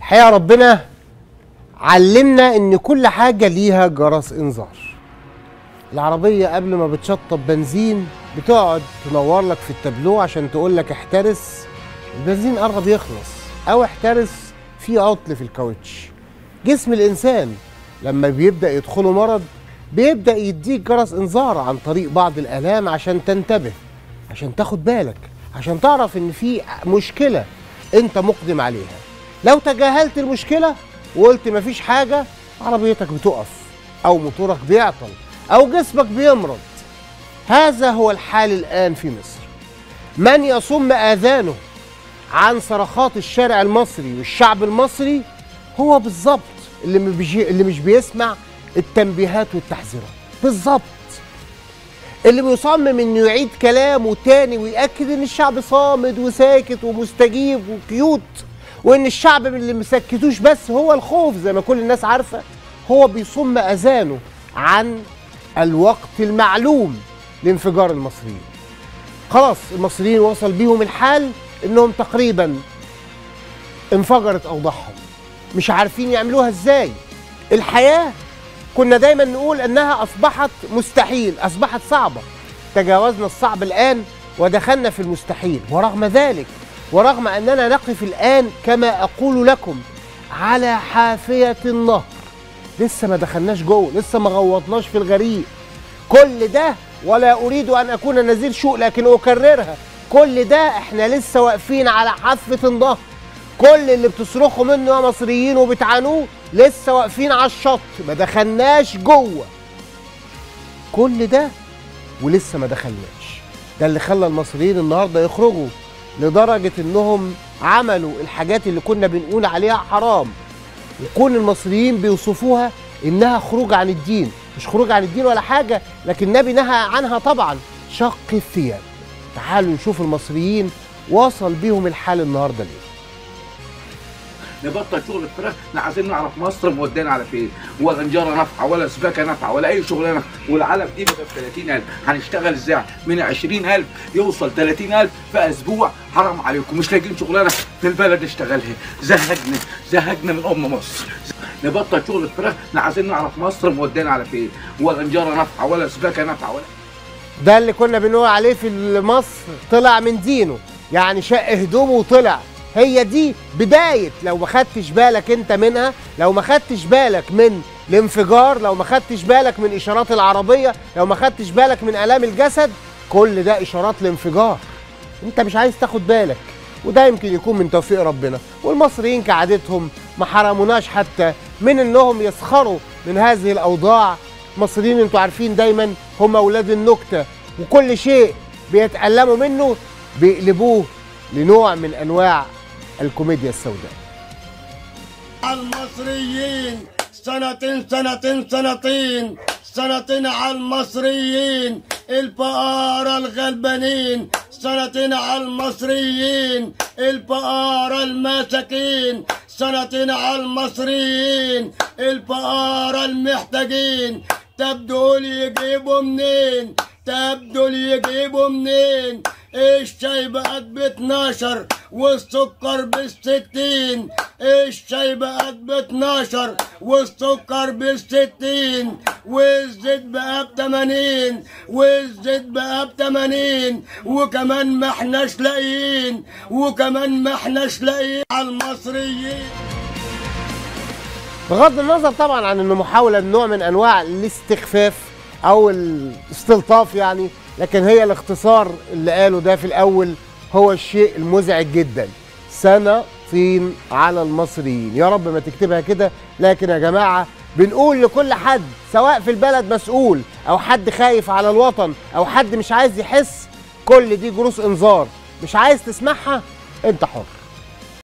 الحقيقه ربنا علمنا ان كل حاجه ليها جرس انذار العربيه قبل ما بتشطب بنزين بتقعد تنور لك في التابلو عشان تقول لك احترس البنزين قرب يخلص او احترس في عطل في الكاوتش جسم الانسان لما بيبدا يدخله مرض بيبدا يديك جرس انذار عن طريق بعض الالام عشان تنتبه عشان تاخد بالك عشان تعرف ان في مشكله انت مقدم عليها لو تجاهلت المشكله وقلت مفيش حاجه عربيتك بتقف او موتورك بيعطل او جسمك بيمرض هذا هو الحال الان في مصر من يصم اذانه عن صرخات الشارع المصري والشعب المصري هو بالظبط اللي مش اللي مش بيسمع التنبيهات والتحذيرات بالظبط اللي بيصمم انه يعيد كلامه تاني ويأكد ان الشعب صامد وساكت ومستجيب وكيوت وان الشعب اللي مسكتوش بس هو الخوف زي ما كل الناس عارفه هو بيصم اذانه عن الوقت المعلوم لانفجار المصريين خلاص المصريين وصل بيهم الحال انهم تقريبا انفجرت اوضاعهم مش عارفين يعملوها ازاي الحياه كنا دايما نقول انها اصبحت مستحيل اصبحت صعبه تجاوزنا الصعب الان ودخلنا في المستحيل ورغم ذلك ورغم اننا نقف الان كما اقول لكم على حافيه النهر لسه ما دخلناش جوه لسه ما غوطناش في الغريق كل ده ولا اريد ان اكون نذير سوء لكن اكررها كل ده احنا لسه واقفين على حافه النهر كل اللي بتصرخوا منه يا مصريين وبتعانوه لسه واقفين على الشط ما دخلناش جوه كل ده ولسه ما دخلناش ده اللي خلى المصريين النهارده يخرجوا لدرجه انهم عملوا الحاجات اللي كنا بنقول عليها حرام وكون المصريين بيوصفوها انها خروج عن الدين مش خروج عن الدين ولا حاجه لكن النبي نهى عنها طبعا شق الثياب تعالوا نشوف المصريين وصل بيهم الحال النهارده ليه نبطل شغل الفراخ احنا عايزين نعرف مصر مودانا على فين ولا نجاره نافعه ولا سباكه نافعه ولا اي شغلانه والعلف دي بقى ب 30000 هنشتغل ازاي من 20000 يوصل 30000 في اسبوع حرام عليكم مش لاقيين شغلانه في البلد نشتغلها زهقنا زهقنا من ام مصر نبطل شغل الفراخ احنا عايزين نعرف مصر مودانا على فين ولا نجاره نافعه ولا سباكه نافعه ولا ده اللي كنا بنقول عليه في مصر طلع من دينه يعني شق هدومه وطلع هي دي بداية لو ما خدتش بالك انت منها لو ما خدتش بالك من الانفجار لو ما خدتش بالك من اشارات العربية لو ما خدتش بالك من الام الجسد كل ده اشارات الانفجار انت مش عايز تاخد بالك وده يمكن يكون من توفيق ربنا والمصريين كعادتهم ما حرموناش حتى من انهم يسخروا من هذه الاوضاع المصريين انتوا عارفين دايما هم اولاد النكته وكل شيء بيتألموا منه بيقلبوه لنوع من انواع الكوميديا السوداء المصريين سنتين سنتين سنتين سنتين على المصريين الفقارة الغلبانين سنتين على المصريين الفقارة المساكين سنتين على المصريين الفقارة المحتاجين تبدو يجيبوا منين تبدو يجيبوا منين الشاي بقت ب 12 والسكر ب 60 الشاي بقت ب 12 والسكر ب 60 والزيت بقى ب 80 والزيت بقى ب 80 وكمان ما احناش لاقيين وكمان ما احناش لاقيين على المصريين بغض النظر طبعا عن انه محاوله نوع من انواع الاستخفاف او الاستلطاف يعني لكن هي الاختصار اللي قاله ده في الاول هو الشيء المزعج جدا سنه طين على المصريين يا رب ما تكتبها كده لكن يا جماعه بنقول لكل حد سواء في البلد مسؤول او حد خايف على الوطن او حد مش عايز يحس كل دي جروس انذار مش عايز تسمعها انت حر